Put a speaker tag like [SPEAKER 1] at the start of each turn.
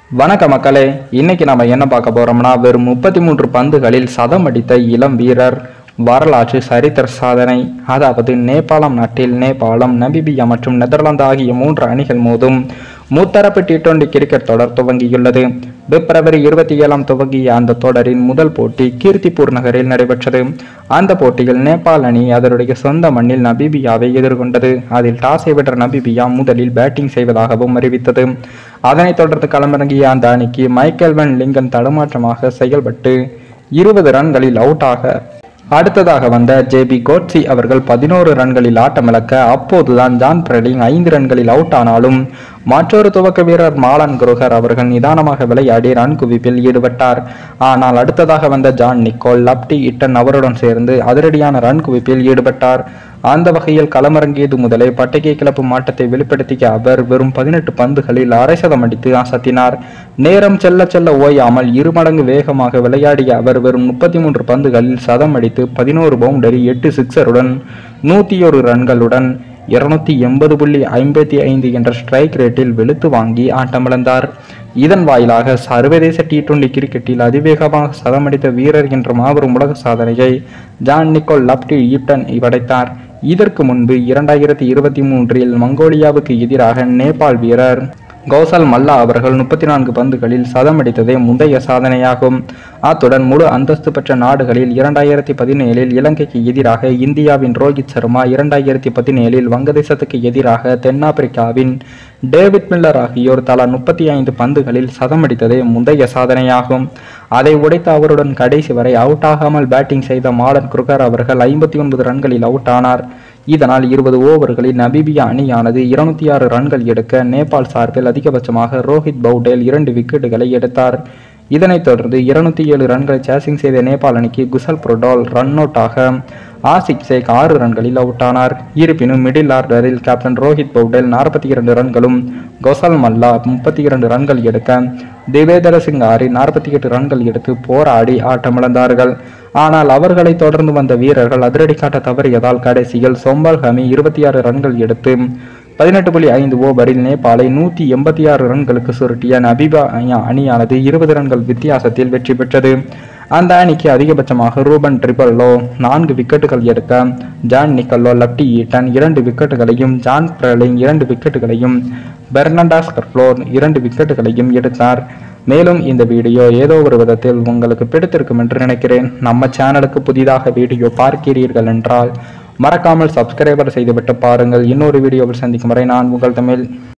[SPEAKER 1] வணக்க மக்களே இன்னைக்கு நம்ம என்ன பார்க்க போறோம்னா வெறும் முப்பத்தி மூன்று பந்துகளில் சதம் அடித்த இளம் வீரர் வரலாற்று சரித்திர சாதனை அதாவது நேபாளம் நாட்டில் நேபாளம் நமீபியா மற்றும் நெதர்லாந்து ஆகிய மூன்று அணிகள் மோதும் முத்தரப்பு டி டுவெண்டி கிரிக்கெட் தொடர் துவங்கியுள்ளது பிப்ரவரி இருபத்தி ஏழாம் துவங்கிய அந்த தொடரின் முதல் போட்டி கீர்த்திப்பூர் நகரில் நடைபெற்றது அந்த போட்டியில் நேபாள் அணி அதனுடைய சொந்த மண்ணில் நமீபியாவை எதிர்கொண்டது அதில் டாஸை வென்ற நமீபியா முதலில் பேட்டிங் செய்வதாகவும் அறிவித்தது அதனைத் தொடர்ந்து களமிறங்கிய அந்த அணிக்கு மைக்கேல் வென் லிங்கன் தடுமாற்றமாக செயல்பட்டு இருபது ரன்களில் அவுட் ஆக அடுத்ததாக வந்த ஜேபி கோட்ஸி அவர்கள் பதினோரு ரன்களில் ஆட்டமிழக்க அப்போதுதான் ஜான் பிரலிங் ஐந்து ரன்களில் அவுட் ஆனாலும் மற்றொரு துவக்க வீரர் மாலன் குரோகர் அவர்கள் நிதானமாக விளையாடி ரன் குவிப்பில் ஈடுபட்டார் ஆனால் அடுத்ததாக வந்த ஜான் நிக்கோல் லப்டி இட்டன் அவருடன் சேர்ந்து அதிரடியான ரன் குவிப்பில் ஈடுபட்டார் அந்த வகையில் களமிறங்கியது முதலே பட்டிகை கிளப்பும் ஆட்டத்தை வெளிப்படுத்திய அவர் வெறும் பதினெட்டு பந்துகளில் அரை சதம் அடித்து அசத்தினார் நேரம் செல்ல செல்ல ஓயாமல் இரு மடங்கு வேகமாக விளையாடிய அவர் வெறும் முப்பத்தி மூன்று பந்துகளில் சதம் அடித்து பதினோரு பவுண்டரி எட்டு சிக்ஸருடன் நூத்தி ஒரு ரன்களுடன் இருநூத்தி எண்பது புள்ளி ஐம்பத்தி ஐந்து என்ற ஸ்ட்ரைக் ரேட்டில் வெளுத்து வாங்கி ஆட்டமிழந்தார் இதன் வாயிலாக சர்வதேச டி டுவெண்டி கிரிக்கெட்டில் அதிவேகமாக சதமடித்த வீரர் என்ற மாபெரும் உலக சாதனையை ஜான் நிக்கோல் லப்டி ஈப்டன் படைத்தார் இதற்கு முன்பு இரண்டாயிரத்தி இருபத்தி மூன்றில் மங்கோலியாவுக்கு எதிராக நேபாள் வீரர் கௌசல் மல்லா அவர்கள் முப்பத்தி நான்கு பந்துகளில் சதமடித்ததே முந்தைய சாதனையாகும் அத்துடன் முழு அந்தஸ்து பெற்ற நாடுகளில் இரண்டாயிரத்தி பதினேழில் இலங்கைக்கு எதிராக இந்தியாவின் ரோஹித் சர்மா இரண்டாயிரத்தி பதினேழில் வங்கதேசத்துக்கு எதிராக தென்னாப்பிரிக்காவின் டேவிட் மில்லர் ஆகியோர் தலா முப்பத்தி ஐந்து பந்துகளில் சதமடித்ததே முந்தைய சாதனையாகும் அதை உடைத்த அவருடன் கடைசி வரை அவுட் ஆகாமல் பேட்டிங் செய்த மாலன் குருகர் அவர்கள் ஐம்பத்தி ஒன்பது ரன்களில் அவுட் ஆனார் இதனால் இருபது ஓவர்களில் நமீபியா அணியானது இருநூத்தி ஆறு ரன்கள் எடுக்க நேபாள் சார்பில் அதிகபட்சமாக ரோஹித் பவுடேல் இரண்டு விக்கெட்டுகளை எடுத்தார் இதனைத் தொடர்ந்து இருநூத்தி ஏழு ரன்களை சேசிங் செய்த நேபாள் அணிக்கு குசல் புரோடால் ரன் அவுட்டாக ஆசிக் சேக் ஆறு ரன்களில் அவுட் ஆனார் இருப்பினும் மிடில் ஆர்டரில் கேப்டன் ரோஹித் பவுடேல் நாற்பத்தி இரண்டு ரன்களும் கோசல் மல்லா முப்பத்தி இரண்டு ரன்கள் எடுக்க திவேதர சிங் ஆரி நாற்பத்தி எட்டு ரன்கள் எடுத்து போராடி ஆட்டமிழந்தார்கள் ஆனால் அவர்களை தொடர்ந்து வந்த வீரர்கள் அதிரடி காட்ட தவறியதால் கடைசியில் சொம்பல் ஹமி இருபத்தி ஆறு ரன்கள் எடுத்து பதினெட்டு புள்ளி ஐந்து ஓவரில் நேபாளை நூற்றி எண்பத்தி ஆறு ரன்களுக்கு சுருட்டிய நபிபா அணியானது இருபது ரன்கள் வித்தியாசத்தில் வெற்றி பெற்றது அந்த அணிக்கு அதிகபட்சமாக ரூபன் ட்ரிபல்லோ நான்கு விக்கெட்டுகள் எடுக்க ஜான் நிக்கல்லோ லப்டி ஈட்டன் இரண்டு விக்கெட்டுகளையும் ஜான் பிரலிங் இரண்டு விக்கெட்டுகளையும் பெர்னண்டாஸ் கர்ஃப்ளோர் இரண்டு விக்கெட்டுகளையும் எடுத்தார் மேலும் இந்த வீடியோ ஏதோ ஒரு விதத்தில் உங்களுக்கு பிடித்திருக்கும் என்று நினைக்கிறேன் நம்ம சேனலுக்கு புதிதாக வீடியோ பார்க்கிறீர்கள் என்றால் மறக்காமல் சப்ஸ்கிரைபர் செய்துவிட்டு பாருங்கள் இன்னொரு வீடியோவில் சந்திக்கும் வரை நான் உங்கள் தமிழ்